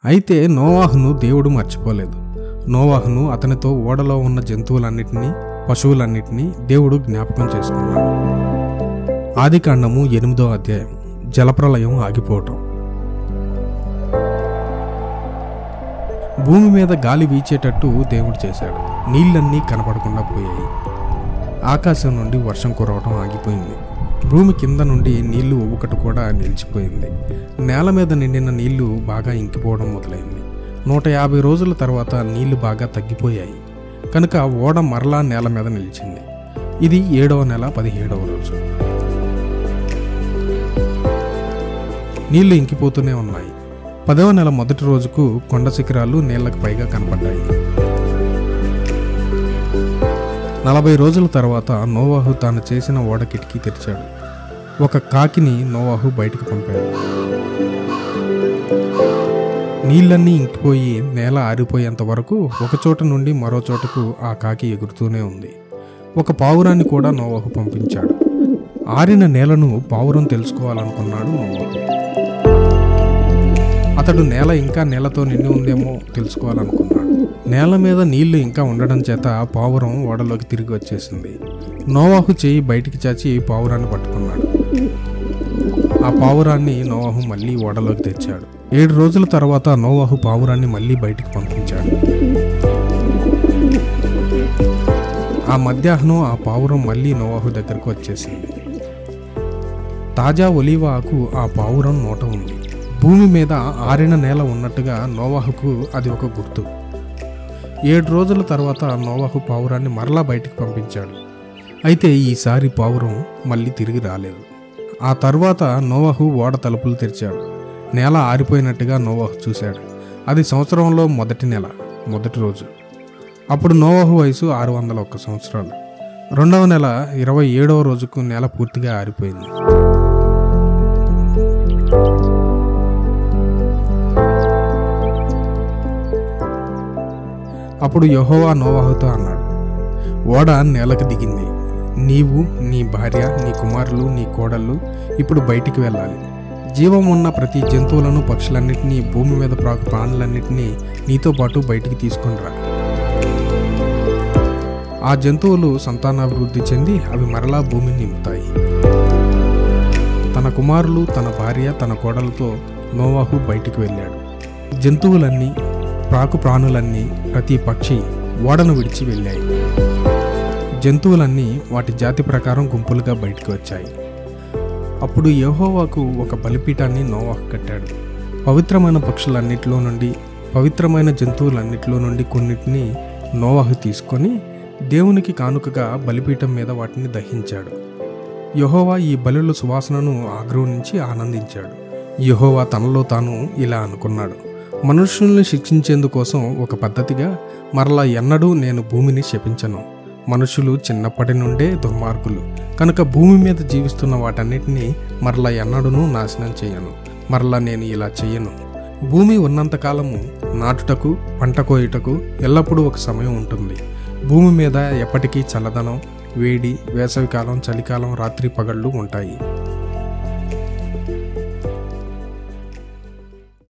అయితే నోవాహును దేవుడు మర్చిపోలేదు నోవాహును అతనితో ఓడలో ఉన్న జంతువులన్నిటినీ పశువులన్నిటినీ దేవుడు జ్ఞాపకం చేసుకున్నాడు ఆది కాండము ఎనిమిదో అధ్యాయం జలప్రలయం ఆగిపోవటం భూమి మీద గాలి వీచేటట్టు దేవుడు చేశాడు నీళ్ళన్నీ కనపడకుండా పోయాయి ఆకాశం నుండి వర్షం కురవటం ఆగిపోయింది భూమి కింద నుండి నీళ్లు ఒకటి కూడా నిలిచిపోయింది నేల మీద నిండిన నీళ్లు బాగా ఇంకిపోవడం మొదలైంది నూట యాభై రోజుల తర్వాత నీళ్లు బాగా తగ్గిపోయాయి కనుక ఓడ మరలా నేల మీద నిలిచింది ఇది ఏడవ నెల పదిహేడవ రోజు నీళ్లు ఇంకిపోతూనే ఉన్నాయి పదవ నెల మొదటి రోజుకు కొండ శిఖరాలు నీళ్లకు పైగా కనపడ్డాయి నలభై రోజుల తర్వాత నోవాహు తాను చేసిన ఓడ కిటికీ తెరిచాడు ఒక కాకిని నోవాహు బయటకు పంపాడు నీళ్ళన్నీ ఇంకిపోయి నేల ఆరిపోయేంత వరకు ఒక చోట నుండి మరో చోటకు ఆ కాకి ఎగురుతూనే ఉంది ఒక పావురాన్ని కూడా నోవాహు పంపించాడు ఆరిన నేలను పావురం తెలుసుకోవాలనుకున్నాడు నోవాహు అతడు నేల ఇంకా నేలతో నిండి ఉందేమో తెలుసుకోవాలనుకున్నాడు నేల మీద నీళ్లు ఇంకా ఉండడం చేత పావురం ఓడలోకి తిరిగి వచ్చేసింది నోవాహు చేయి బయటికి చాచి పావురాన్ని పట్టుకున్నాడు ఆ పావురాన్ని నోవాహు మళ్ళీ ఓడలోకి తెచ్చాడు ఏడు రోజుల తర్వాత నోవాహు పావురాన్ని మళ్ళీ బయటికి పంపించాడు ఆ మధ్యాహ్నం ఆ పావురం మళ్ళీ నోవాహు దగ్గరకు వచ్చేసింది తాజా ఒలీవ ఆకు ఆ పావురం నోట ఉంది భూమి మీద ఆరిన నేల ఉన్నట్టుగా నోవాహుకు అది ఒక గుర్తు ఏడు రోజుల తర్వాత నోవాహు పావురాన్ని మరలా బయటికి పంపించాడు అయితే ఈసారి పావురం మళ్ళీ తిరిగి రాలేదు ఆ తర్వాత నోవాహు ఓడ తలుపులు తెరిచాడు నేల ఆరిపోయినట్టుగా నోవాహు చూశాడు అది సంవత్సరంలో మొదటి నెల మొదటి రోజు అప్పుడు నోవాహు వయసు ఆరు వందల ఒక్క సంవత్సరాలు రెండవ నెల ఇరవై ఏడవ రోజుకు నేల పూర్తిగా ఆరిపోయింది అప్పుడు యెహోవా నోవాహుతో అన్నాడు ఓడ నేలకు దిగింది నీవు నీ భార్య నీ కుమారులు నీ కోడళ్ళు ఇప్పుడు బయటికి వెళ్ళాలి జీవం ఉన్న ప్రతి జంతువులను పక్షులన్నిటినీ భూమి మీద ప్రాకు ప్రాణులన్నిటినీ నీతో పాటు బయటికి తీసుకొని రా ఆ జంతువులు సంతానాభివృద్ధి చెంది అవి మరలా భూమిని నింపుతాయి తన కుమారులు తన భార్య తన కోడలతో నోవాహు బయటికి వెళ్ళాడు జంతువులన్నీ ప్రాకు ప్రాణులన్నీ ప్రతి పక్షి ఓడను విడిచి వెళ్ళాయి జంతువులన్నీ వాటి జాతి ప్రకారం గుంపులుగా బయటికి వచ్చాయి అప్పుడు యెహోవాకు ఒక బలిపీఠాన్ని నోవాహు కట్టాడు పవిత్రమైన పక్షులన్నిటిలో నుండి పవిత్రమైన జంతువులన్నిటిలో నుండి కొన్నిటిని నోవాహు తీసుకొని దేవునికి కానుకగా బలిపీఠం మీద వాటిని దహించాడు యెహోవా ఈ బలుల సువాసనను ఆగ్రహించి ఆనందించాడు యెహోవా తనలో తాను ఇలా అనుకున్నాడు మనుషుల్ని శిక్షించేందుకోసం ఒక పద్ధతిగా మరలా ఎన్నడూ నేను భూమిని శపించను మనుషులు చిన్నప్పటి నుండే దుర్మార్గులు కనుక భూమి మీద జీవిస్తున్న వాటన్నిటినీ మరలా ఎన్నడూనూ నాశనం చేయను మరలా నేను ఇలా చెయ్యను భూమి ఉన్నంతకాలము నాటుటకు పంట కోయుటకు ఎల్లప్పుడూ ఒక సమయం ఉంటుంది భూమి మీద ఎప్పటికీ చల్లదనం వేడి వేసవికాలం చలికాలం రాత్రి పగళ్ళు ఉంటాయి